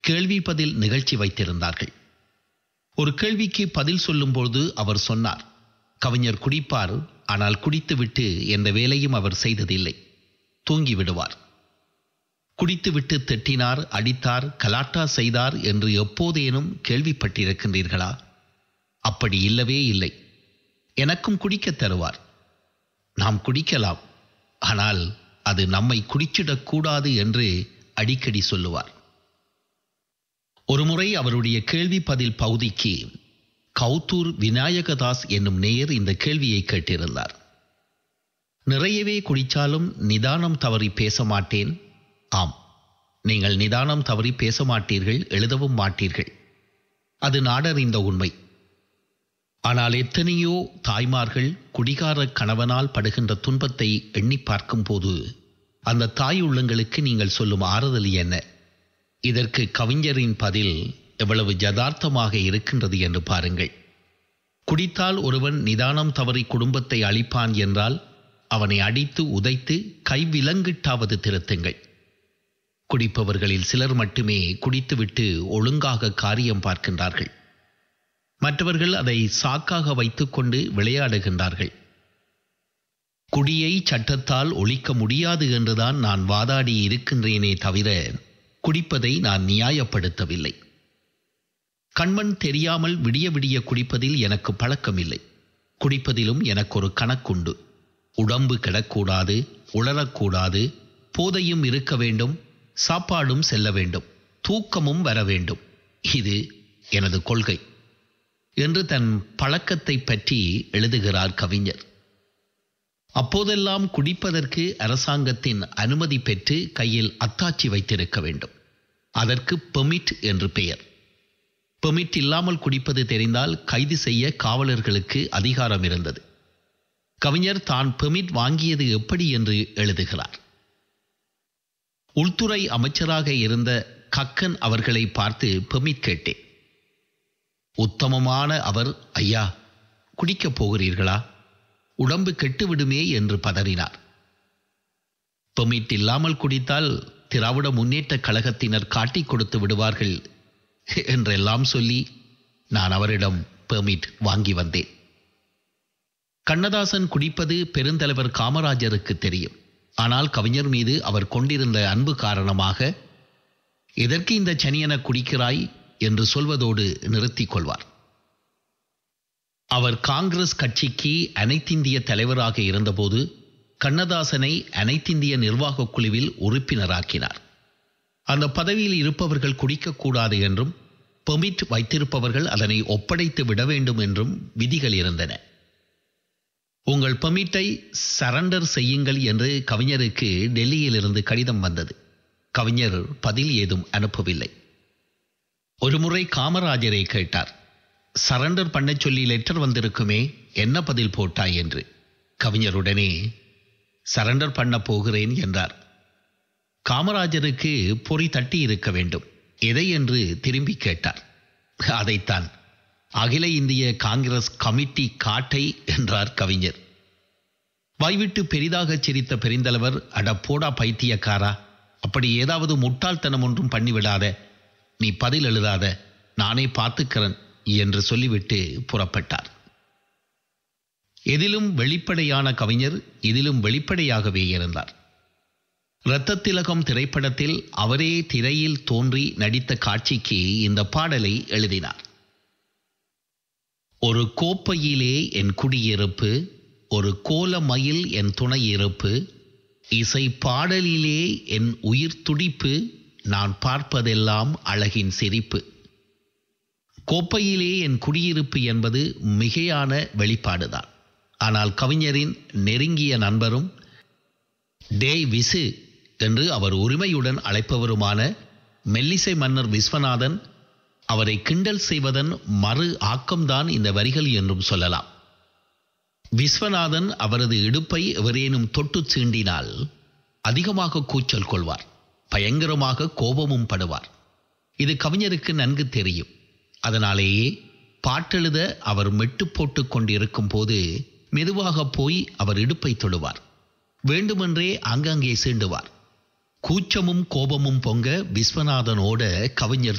கேள்வி பதில் நிகழ்ச்சி வைத்திருந்தார்கள் ஒரு கேள்விக்கு பதில் சொல்லும்போது அவர் சொன்னார் கவிஞர் குடிப்பார் ஆனால் குடித்துவிட்டு எந்த வேலையும் அவர் செய்ததில்லை தூங்கி விடுவார் குடித்துவிட்டு திட்டினார் அடித்தார் கலாட்டா செய்தார் என்று எப்போதேனும் கேள்விப்பட்டிருக்கின்றீர்களா அப்படி இல்லவே இல்லை எனக்கும் குடிக்கத் தருவார் நாம் குடிக்கலாம் ஆனால் அது நம்மை குடிச்சிடக்கூடாது என்று அடிக்கடி சொல்லுவார் ஒருமுறை அவருடைய கேள்வி பதில் பகுதிக்கு கௌத்தூர் விநாயகதாஸ் என்னும் நேயர் இந்த கேள்வியை கேட்டிருந்தார் நிறையவே குடிச்சாலும் நிதானம் தவறி பேச மாட்டேன் ஆம் நீங்கள் நிதானம் தவறி பேச மாட்டீர்கள் எழுதவும் மாட்டீர்கள் அது நாடறிந்த உண்மை ஆனால் எத்தனையோ தாய்மார்கள் குடிகார கணவனால் படுகின்ற துன்பத்தை எண்ணி பார்க்கும்போது அந்த தாய் உள்ளங்களுக்கு நீங்கள் சொல்லும் ஆறுதல் என்ன இதற்கு கவிஞரின் பதில் எவ்வளவு யதார்த்தமாக இருக்கின்றது என்று பாருங்கள் குடித்தால் ஒருவன் நிதானம் தவறி குடும்பத்தை அழிப்பான் என்றால் அவனை அடித்து உதைத்து கைவிலங்கிட்டாவது திருத்துங்கள் குடிப்பவர்களில் சிலர் மட்டுமே குடித்துவிட்டு ஒழுங்காக காரியம் பார்க்கின்றார்கள் மற்றவர்கள் அதை சாக்காக வைத்துக்கொண்டு விளையாடுகின்றார்கள் குடியை சட்டத்தால் ஒழிக்க முடியாது என்றுதான் நான் வாதாடி இருக்கின்றேனே தவிர குடிப்பதை நான் நியாயப்படுத்தவில்லை கண்மண் தெரியாமல் விடிய விடிய குடிப்பதில் எனக்கு பழக்கமில்லை குடிப்பதிலும் எனக்கு ஒரு கணக்குண்டு உடம்பு கிடக்கூடாது உளரக்கூடாது போதையும் இருக்க வேண்டும் சாப்பாடும் செல்ல வேண்டும் தூக்கமும் வர வேண்டும் இது எனது கொள்கை என்று தன் பழக்கத்தை பற்றி எழுதுகிறார் கவிஞர் அப்போதெல்லாம் குடிப்பதற்கு அரசாங்கத்தின் அனுமதி பெற்று கையில் அத்தாட்சி வைத்திருக்க வேண்டும் அதற்கு பெமிட் என்று பெயர் பெமிட் இல்லாமல் குடிப்பது தெரிந்தால் கைது செய்ய காவலர்களுக்கு அதிகாரம் இருந்தது கவிஞர் தான் பெமிட் வாங்கியது எப்படி என்று எழுதுகிறார் உள்துறை அமைச்சராக இருந்த கக்கன் அவர்களை பார்த்து பெமிட் கேட்டேன் உத்தமமான அவர் ஐயா குடிக்கப் போகிறீர்களா உடம்பு கெட்டுவிடுமே என்று பதறினார் பெமிட் இல்லாமல் குடித்தால் திராவிட முன்னேற்ற கழகத்தினர் காட்டிக் கொடுத்து விடுவார்கள் என்றெல்லாம் சொல்லி நான் அவரிடம் பெர்மிட் வாங்கி வந்தேன் கண்ணதாசன் குடிப்பது பெருந்தலைவர் காமராஜருக்கு தெரியும் ஆனால் கவிஞர் மீது அவர் கொண்டிருந்த அன்பு காரணமாக எதற்கு இந்த சனியன குடிக்கிறாய் என்று சொல்வதோடு நிறுத்திக் கொள்வார் அவர் காங்கிரஸ் கட்சிக்கு அனைத்திந்திய தலைவராக இருந்தபோது கண்ணதாசனை அனைத்திந்திய நிர்வாகக் குழுவில் உறுப்பினராக்கினார் அந்த பதவியில் இருப்பவர்கள் குடிக்கக்கூடாது என்றும் பெர்மிட் வைத்திருப்பவர்கள் அதனை ஒப்படைத்து விட வேண்டும் என்றும் விதிகள் இருந்தன உங்கள் பெர்மிட்டை சரண்டர் செய்யுங்கள் என்று கவிஞருக்கு டெல்லியிலிருந்து கடிதம் வந்தது கவிஞர் பதில் ஏதும் அனுப்பவில்லை ஒருமுறை காமராஜரை கேட்டார் சரண்டர் பண்ணச் சொல்லி லெட்டர் வந்திருக்குமே என்ன பதில் போட்டாய் என்று கவிஞருடனே சரண்டர் பண்ண போகிறேன் என்றார் காமராஜருக்கு பொறி தட்டி இருக்க வேண்டும் எதை என்று திரும்பி கேட்டார் அதைத்தான் அகில இந்திய காங்கிரஸ் கமிட்டி காட்டை என்றார் கவிஞர் வாய்விட்டு பெரிதாக சிரித்த பெரிந்தலைவர் அட போடா பைத்தியக்காரா அப்படி ஏதாவது முட்டாள்தனம் ஒன்றும் பண்ணிவிடாத நீ பதில் எழுதாத நானே பார்த்துக்கிறேன் என்று சொல்லிவிட்டு புறப்பட்டார் எதிலும் வெளிப்படையான கவிஞர் இதிலும் வெளிப்படையாகவே இருந்தார் இரத்த திலகம் திரைப்படத்தில் அவரே திரையில் தோன்றி நடித்த காட்சிக்கு இந்த பாடலை எழுதினார் ஒரு கோப்பையிலே என் குடியிருப்பு ஒரு கோலமயில் என் துணை இருப்பு இசை பாடலிலே என் உயிர் துடிப்பு நான் பார்ப்பதெல்லாம் அழகின் சிரிப்பு கோப்பையிலே என் குடியிருப்பு என்பது மிகையான வெளிப்பாடுதான் ஆனால் கவிஞரின் நெருங்கிய நண்பரும் டே விசு என்று அவர் உரிமையுடன் அழைப்பவருமான மெல்லிசை மன்னர் விஸ்வநாதன் அவரை கிண்டல் செய்வதன் மறு ஆக்கம்தான் இந்த வரிகள் என்றும் சொல்லலாம் விஸ்வநாதன் அவரது இடுப்பை எவரேனும் தொட்டு சீண்டினால் அதிகமாக கூச்சல் கொள்வார் பயங்கரமாக கோபமும் படுவார் இது கவிஞருக்கு நன்கு தெரியும் அதனாலேயே பாட்டெழுத அவர் மெட்டு போட்டு கொண்டிருக்கும் போது மெதுவாக போய் அவர் இடுப்பை தொடுவார் வேண்டுமென்றே அங்கங்கே சீண்டுவார் கூச்சமும் கோபமும் பொங்க விஸ்வநாதனோட கவிஞர்